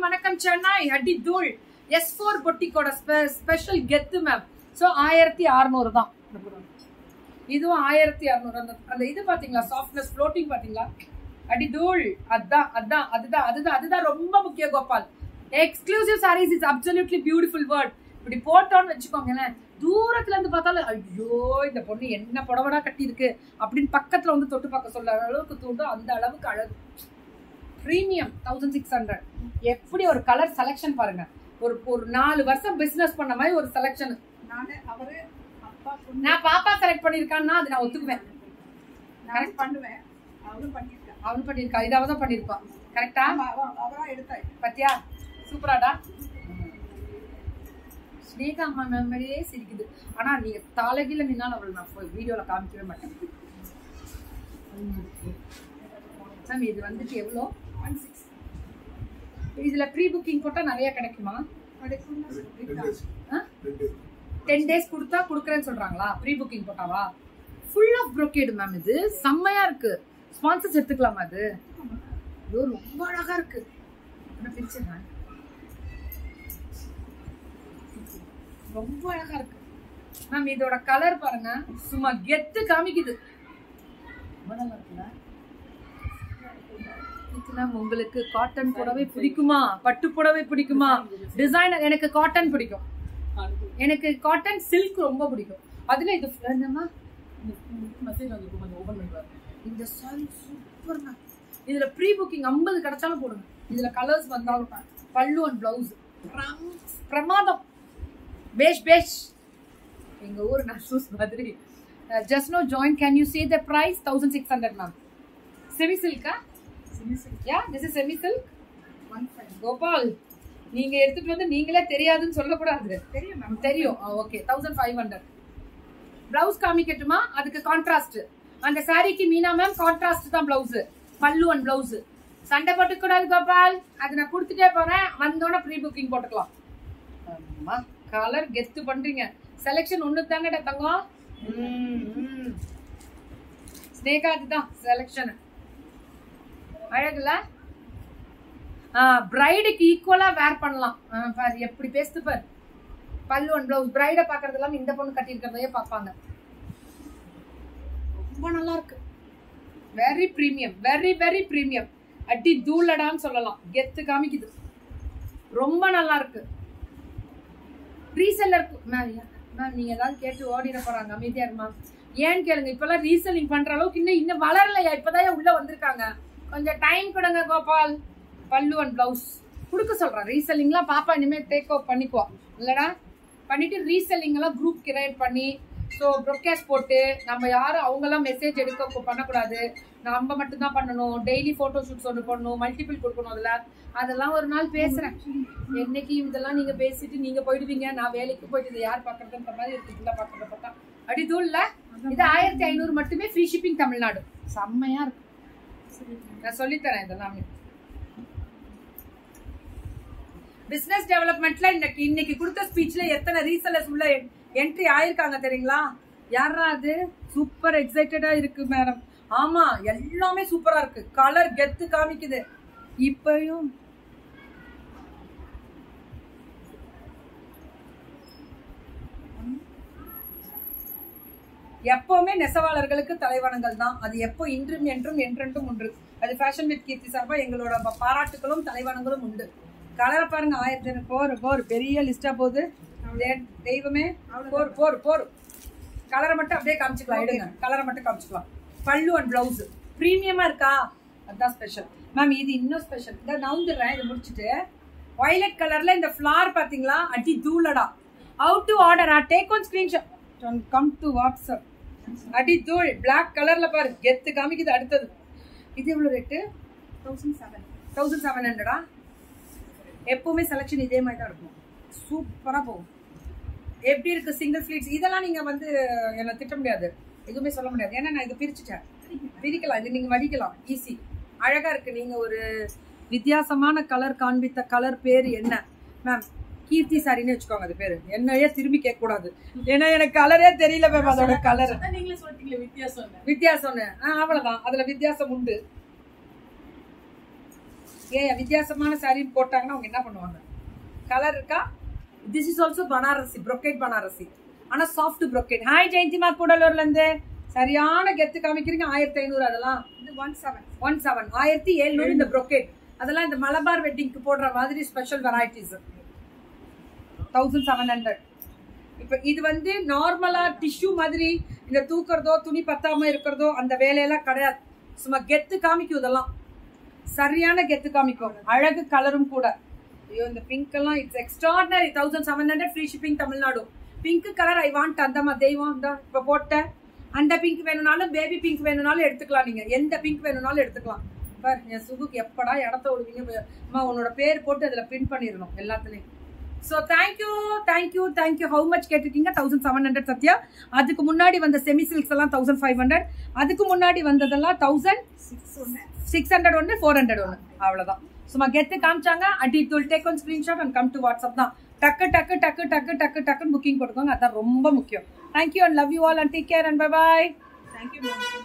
வணக்கம் சென்னை அடி தூள் எஸ் ஃபோர் பொட்டிக்கோட ஸ்பெஷல் கெத்து மேம் ஸோ ஆயிரத்தி அறுநூறு தான் இதுவும் ஆயிரத்தி அறுநூறு அந்த அந்த இது பாத்தீங்களா சாஃப்ட்னஸ் ஃப்ளோட்டிங் பாத்தீங்களா அடி தூள் அதான் அதான் அதுதான் அதுதான் அதுதான் ரொம்ப முக்கியம் Gopal exclusive sarees is absolutely beautiful word இப்படி போட்டோன்னு வச்சுக்கோங்களேன் தூரத்துல இருந்து பார்த்தாலும் ஐயோ இந்த பொண்ணு என்ன புடவடா கட்டி இருக்கு அப்படின்னு பக்கத்துல வந்து தொட்டு பார்க்க சொல்ற அளவுக்கு தூண்டும் அந்த அளவுக்கு அழகு ப்ரீமியம் தௌசண்ட் சிக்ஸ் ஹண்ட்ரட் எப்படி ஒரு கலர் செலெக்ஷன் பாருங்க ஒரு ஒரு நாலு வருஷம் பிசினஸ் பண்ண மாதிரி ஒரு செலெக்ஷன் நானு அவரு அப்பா பொண்ணு நான் பாப்பா செலக்ட் பண்ணிருக்கான்னா அது நான் ஒத்துக்குவேன் நான் பண்ணுவேன் அவரும் பண்ணியிருக்காங்க அவன் பண்ணிருக்கா இதாவது தான் பண்ணிருப்பா கரெக்டா ஆமா அவ- அவரா எடுத்தாய் பத்தியா சூப்பராடா ஸ்னேகா அம்மா மெமரியே சிரிக்குது ஆனா நீங்க தலைகீழ நின்னாலும் அவளை நான் வீடியோல காமிக்கவே மாட்டேன் சாமி இது வந்துட்டு எவ்வளோ ஒன் சிக்ஸ் இதுல ப்ரீ புக்கிங் போட்டா நிறைய கிடைக்குமா கிடைக்கும் டென் டேஸ் கொடுத்தா கொடுக்குறேன்னு சொல்றாங்களா ப்ரீ புக்கிங் போட்டாவா ஃபுல் ஆஃப் ப்ரோக்கேடு மேம் இது செம்மையா இருக்கு ஸ்பான்சர்ஸ் எடுத்துக்கலாமா அது ஐயோ ரொம்ப அழகா இருக்கு நான் பிரிச்சிடுறேன் ரொம்ப அழகா இருக்கு மேம் இதோட கலர் பாருங்க சும்மா கெத்து காமிக்குது ரொம்ப நல்லா இருக்குல்ல இது மேம் உங்களுக்கு காட்டன் புடவை பிடிக்குமா பட்டு புடவை பிடிக்குமா டிசைனர் எனக்கு காட்டன் பிடிக்கும் எனக்கு காட்டன் சில்க் ரொம்ப பிடிக்கும் அதுல இது என்னமா இந்த சாரி சூப்பர் மேம் இதுல ப்ரீ புக்கிங் 50 கிடைச்சாலும் போடுங்க இதுல கலர்ஸ் வந்தாலும் பல்லு அண்ட் பிளவுஸ் பிரமாதம் பேஷ் பேஷ் எங்க ஊர் நசூஸ் மாதிரி just no join can you say the price thousand six hundred ma'am semi சில்கா ya this is semi silk one five Gopal நீங்க எடுத்துட்டு வந்து நீங்களே தெரியாதுன்னு சொல்லக்கூடாது தெரியும் மேம் தெரியும் okay thousand five hundred blouse காமிக்கட்டுமா அதுக்கு கான்ட்ராஸ்ட் அந்த சாரிக்கு மீனா மேம் கான்ட்ராஸ்ட் தான் பிளவுஸ் பல்லு அண்ட் பிளவுஸ் சண்டை போட்டுக்கூடாது கோபால் அது நான் கொடுத்துட்டே போறேன் வந்தோடனே ப்ரீ புக்கிங் போட்டுக்கலாம் அம்மா கலர் கெத்து பண்றீங்க செலெக்ஷன் ஒண்ணு தாங்கடா தங்கம் ம், ம். ஸ்னேகா அதுதான் செலெக்ஷன் அழகுல பிரைடுக்கு ஈக்குவலா வேர் பண்ணலாம் ஆ, பாரு எப்படி பேசுது பாரு பல்லு அண்ட் பிளவுஸ் பிரைட பாக்குறது எல்லாம் இந்த பொண்ணு கட்டியிருக்கிறதையே பார்ப்பாங்க ரொம்ப நல்லா இருக்கு very premium very very premium அடி தூளடான்னு சொல்லலாம் கெத்து காமிக்குது ரொம்ப நல்லா இருக்கு ரீசெல்லர் மேம் மேம் நீங்க ஏதாவது கேட்டு ஓடிட போறாங்க அமைதியா இருமா ஏன்னு கேளுங்க இப்பெல்லாம் ரீசெல்லிங் பண்ற அளவுக்கு இன்னும் இன்னும் வளரலையா இப்பதான் உள்ள வந்திருக்காங்க கொஞ்சம் டைம் கொடுங்க கோபால் பல்லு அண்ட் பிளவுஸ் கொடுக்க சொல்றேன் ரீசெல்லிங்லாம் பாப்பா இனிமேல் டேக் ஓவர் பண்ணிக்குவா இல்லடா பண்ணிட்டு ரீசெல்லிங் எல்லாம் குரூப் கிரியேட் பண்ணி ஸோ ப்ரொட்காஸ்ட் போட்டு நம்ம யாரும் அவங்கெல்லாம் மெசேஜ் எடுக்க கொ- பண்ணக்கூடாது நம்ம மட்டும் தான் பண்ணணும் டெய்லி ஃபோட்டோ ஷூட்ஸ் ஒன்று பண்ணணும் மல்டிபிள் கொடுக்கணும் அதில் அதெல்லாம் ஒரு நாள் பேசுறேன் என்னைக்கு இதெல்லாம் நீங்க பேசிட்டு நீங்க போயிடுவீங்க நான் வேலைக்கு போயிட்டு இதை யார் பாக்குறதுன்ற மாதிரி இருக்கு ஃபுல்லா பாக்குறத பார்த்தா அடி தூள்ல இது ஆயிரத்தி ஐநூறு மட்டுமே ஃப்ரீ ஷிப்பிங் தமிழ்நாடு செம்மையா இருக்கு நான் சொல்லித்தரேன் இதெல்லாமே பிசினஸ் டெவலப்மெண்ட்ல இன்னைக்கு இன்னைக்கு கொடுத்த ஸ்பீச்ல எத்தனை ரீசெல்லர்ஸ் உள்ள என்ட்ரி ஆயிருக்காங்க தெரியுங்களா யாரா அது சூப்பர் எக்ஸைட்டடா இருக்கு மேடம் ஆமா எல்லாமே சூப்பரா இருக்கு கலர் கெத்து காமிக்குது இப்பயும் எப்பவுமே நெசவாளர்களுக்கு தலைவணங்கள் தான் அது எப்போ இன்றும் என்றும் என்றென்றும் உண்டு அது ஃபேஷன் வித் கீர்த்தி சார்பா எங்களோட ப- பாராட்டுகளும் தலைவணங்களும் உண்டு கலரை பாருங்க ஆயிரத்தி போர் போர் பெரிய லிஸ்டா போகுது தெ- தெய்வமே போர் போர் போர் கலரை மட்டும் அப்படியே காமிச்சுக்கலாம் எடுங்க கலரை மட்டும் காமிச்சுக்கலாம் பல்லு அண்ட் பிளவுஸ் ப்ரீமியமா இருக்கா அதுதான் ஸ்பெஷல் மேம் இது இன்னும் ஸ்பெஷல் இதை நவுந்துடுறேன் இதை முடிச்சுட்டு வயலட் கலர்ல இந்த ஃபிளார் பாத்தீங்களா அடி தூளடா out to order take one screenshot come to WhatsApp அடி தூள் Black கலர்ல பாரு கெத்து காமிக்குது அடுத்தது இது எவ்வளவு rate thousand seven thousand seven ஹண்ட்ரடா எப்பவுமே செலெக்ஷன் இதே மாதிரி தான் இருக்கும் சூப்பரா போகும் எப்படி இருக்கு சிங்கிள் ஃபிளீட்ஸ் இதெல்லாம் நீங்க வந்து என்ன திட்ட முடியாது எதுவுமே சொல்ல முடியாது ஏன்னா நான் இதை பிரிச்சுட்டேன் பிரிக்கலாம் இது நீங்க வடிக்கலாம் ஈஸி அழகா இருக்கு நீங்க ஒரு வித்தியாசமான கலர் காண்பித்த கலர் பேர் என்ன மேம் கீர்த்தி சாரின்னு வச்சுக்கோங்க அது பேரு என்னையே திரும்பி கேட்க கூடாது ஏன்னா எனக்கு கலரே தெரியல மேம் அதோட கலர் நீங்களே சொல்லிட்டீங்களே வித்தியாசம் வித்தியாசம்னு ஆ, அவ்வளவுதான் அதுல வித்தியாசம் உண்டு ஏ வித்தியாசமான saree போட்டாங்கன்னா அவங்க என்ன பண்ணுவாங்க கலர் இருக்கா this is also Banarasi brocade Banarasi ஆனா சாஃப்ட் brocade ஹாய் ஜெயந்திமா கூடலூர்ல இருந்து சரியான கெத்து காமிக்கிறீங்க ஆயிரத்தி ஐநூறு அதெல்லாம் இது ஒன் செவன் ஒன் செவன் ஆயிரத்தி எழுநூறு இந்த brocade அதெல்லாம் இந்த மலபார் வெட்டிங்க்கு போடுற மாதிரி special varieties thousand seven hundred இப்போ இது வந்து நார்மலா டிஷ்யூ மாதிரி இந்த தூக்குறதோ துணி பத்தாம இருக்கிறதோ அந்த வேலையெல்லாம் கிடையாது சும்மா கெத்து காமிக்கும் இதெல்லாம் சரியான கெத்து காமிக்கும் அழகு கலரும் கூட ஐயோ இந்த பிங்க் எல்லாம் it's extraordinary thousand seven hundred free shipping Tamil Nadu pink colour I want அந்த தெய்வம் இந்த இப்போ போட்டேன் அந்த பிங்க் வேணும்னாலும் பேபி பிங்க் வேணும்னாலும் எடுத்துக்கலாம் நீங்க எந்த பிங்க் வேணும்னாலும் எடுத்துக்கலாம் பார் என் சுகுக்கு எப்படா இடத்த விடுவீங்க அம்மா உன்னோட பேர் போட்டு அதில் பிரிண்ட் பண்ணிடணும் எல்லாத்துலேயும் so thank you thank you thank you how much கேட்டிருக்கீங்க தௌசண்ட் செவன் ஹண்ட்ரட் சத்யா அதுக்கு முன்னாடி வந்த செமி சில்க்ஸ் எல்லாம் தௌசண்ட் ஃபைவ் ஹண்ட்ரட் அதுக்கு முன்னாடி வந்ததெல்லாம் தௌசண்ட் சிக்ஸ் ஒன்று சிக்ஸ் ஹண்ட்ரட் ஒன்று ஃபோர் ஹண்ட்ரட் ஒன்று அவ்வளோதான் சும்மா கெத்து காமிச்சாங்க அடி துல் take one screenshot and come to WhatsApp தான் டக்கு டக்கு டக்கு டக்கு டக்கு டக்குன்னு புக்கிங் போட்டுக்கோங்க அதான் ரொம்ப முக்கியம் thank you and love you all and take care and bye bye thank you ma'am